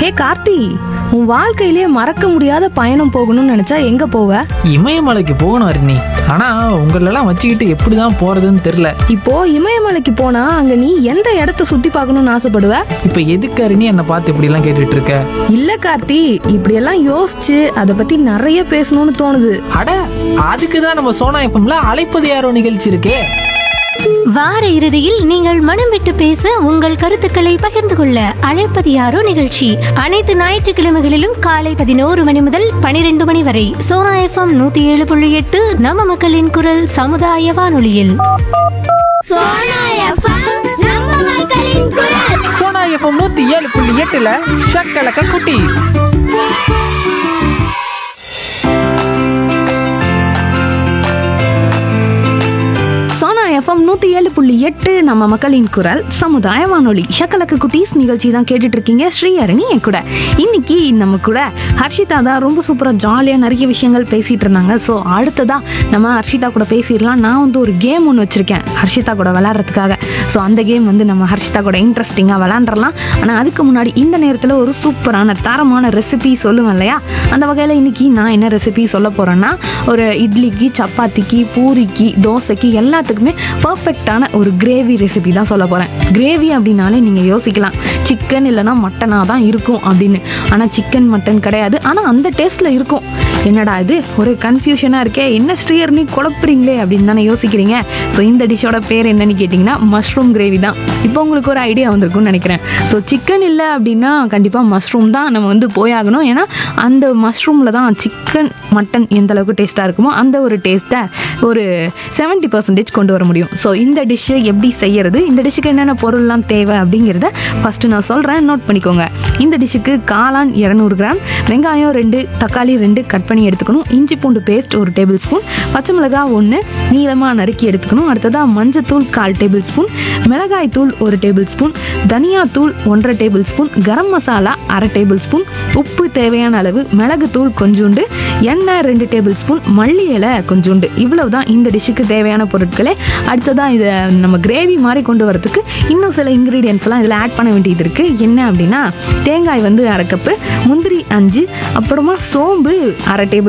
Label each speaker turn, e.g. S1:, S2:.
S1: ஏ கார்த்தி உன் வாழ்க்கையிலே மறக்க முடியாத பயணம் போகணும்னு நினைச்சா எங்க போவ
S2: இமயமலைக்கு போகணும் அருணி ஆனா உங்களெல்லாம் வச்சுக்கிட்டு எப்படிதான் போறதுன்னு தெரியல
S1: இப்போ இமயமலைக்கு போனா அங்க நீ எந்த இடத்த சுத்தி பார்க்கணும்னு ஆசைப்படுவ
S2: இப்ப எதுக்கு அருணி என்னை பார்த்து இப்படி எல்லாம் கேட்டுட்டு இருக்க
S1: இல்ல கார்த்தி இப்படியெல்லாம் யோசிச்சு அதை பத்தி நிறைய பேசணும்னு தோணுது
S2: அட அதுக்கு தான் நம்ம சோனா எஃப்எம்ல அழைப்பது யாரோ நிகழ்ச்சி இருக்கே
S3: வார இறுதியில் நீங்கள் மனம் விட்டு பேச உங்கள் கருத்துக்களை பகிர்ந்து கொள்ள அழைப்பது யாரோ நிகழ்ச்சி அனைத்து ஞாயிற்றுக்கிழமைகளிலும் காலை பதினோரு மணி முதல் பனிரெண்டு மணி வரை சோனா எஃப்எம் நூத்தி ஏழு புள்ளி எட்டு நம்ம மக்களின் குரல் சமுதாய வானொலியில்
S4: சோனா எஃப்எம் நம்ம மக்களின் குரல்
S2: சோனா எஃப்எம் நூத்தி ஏழு புள்ளி எட்டுல ஷக்கலக்க குட்டி
S1: சோனா எஃப்எம் நூத்தி ஏழு புள்ளி எட்டு நம்ம மக்களின் குரல் சமுதாய வானொலி ஷக்கலக்கு குட்டீஸ் நிகழ்ச்சி தான் கேட்டுட்டு இருக்கீங்க ஸ்ரீஹரணி என் கூட இன்னைக்கு நம்ம கூட ஹர்ஷிதா தான் ரொம்ப சூப்பரா ஜாலியா நிறைய விஷயங்கள் பேசிட்டு இருந்தாங்க ஸோ அடுத்ததா நம்ம ஹர்ஷிதா கூட பேசிடலாம் நான் வந்து ஒரு கேம் ஒன்று வச்சிருக்கேன் ஹர்ஷிதா கூட விளையாடுறதுக்காக ஸோ அந்த கேம் வந்து நம்ம ஹர்ஷிதா கூட இன்ட்ரெஸ்டிங்காக விளையாண்டுறலாம் ஆனால் அதுக்கு முன்னாடி இந்த நேரத்தில் ஒரு சூப்பரான தரமான ரெசிபி சொல்லுவேன் இல்லையா அந்த வகையில் இன்னைக்கு நான் என்ன ரெசிபி சொல்ல போறேன்னா ஒரு இட்லிக்கு சப்பாத்திக்கு பூரிக்கு தோசைக்கு எல்லாத்துக்குமே பர்ஃபெக்டான ஒரு கிரேவி ரெசிபி தான் சொல்ல போகிறேன் கிரேவி அப்படின்னாலே நீங்கள் யோசிக்கலாம் சிக்கன் இல்லைன்னா மட்டனாக தான் இருக்கும் அப்படின்னு ஆனால் சிக்கன் மட்டன் கிடையாது ஆனால் அந்த டேஸ்ட்டில் இருக்கும் என்னடா இது ஒரு கன்ஃபியூஷனாக இருக்கே என்ன ஸ்ரீயர் நீ குழப்புறீங்களே அப்படின்னு தானே யோசிக்கிறீங்க ஸோ இந்த டிஷ்ஷோட பேர் என்னன்னு கேட்டிங்கன்னா மஷ்ரூம் கிரேவி தான் இப்போ உங்களுக்கு ஒரு ஐடியா வந்திருக்கும்னு நினைக்கிறேன் ஸோ சிக்கன் இல்லை அப்படின்னா கண்டிப்பாக மஷ்ரூம் தான் நம்ம வந்து போயாகணும் ஏன்னா அந்த மஷ்ரூமில் தான் சிக்கன் மட்டன் எந்த அளவுக்கு டேஸ்ட்டாக இருக்குமோ அந்த ஒரு டேஸ்ட்டை ஒரு செவன்ட்டி பர்சன்டேஜ் கொண்டு வர முடியும் ஸோ இந்த டிஷ்ஷு எப்படி செய்யறது இந்த டிஷ்ஷுக்கு என்னென்ன பொருள்லாம் தேவை அப்படிங்கிறத ஃபஸ்ட்டு நான் சொல்கிறேன் நோட் பண்ணிக்கோங்க இந்த டிஷ்ஷுக்கு காளான் இரநூறு கிராம் வெங்காயம் ரெண்டு தக்காளி ரெண்டு கட் பண்ணி எடுத்துக்கணும் இஞ்சி பூண்டு பேஸ்ட் ஒரு டேபிள் ஸ்பூன் பச்சை மிளகாய் ஒன்று நீளமாக நறுக்கி எடுத்துக்கணும் அடுத்ததாக மஞ்சத்தூள் கால் டேபிள் ஸ்பூன் மிளகாய் தூள் ஒரு டேபிள் ஸ்பூன் தனியாத்தூள் ஒன்றரை டேபிள் ஸ்பூன் கரம் மசாலா அரை டேபிள் ஸ்பூன் உப்பு தேவையான அளவு மிளகுத்தூள் கொஞ்சோண்டு எண்ணெய் ரெண்டு டேபிள் ஸ்பூன் மல்லி இலை கொஞ்சோண்டு இவ்வளவு தான் இந்த டிஷ்ஷுக்கு தேவையான பொருட்களே அடுத்ததாக இதை நம்ம கிரேவி மாதிரி கொண்டு வரதுக்கு இன்னும் சில இன்க்ரீடியன்ஸ்லாம் இதில் ஆட் பண்ண வேண்டியது இருக்குது என்ன அப்படின்னா தேங்காய் வந்து அரை கப்பு முந்திரி அஞ்சு அப்புறமா சோம்பு அரை டேபிள்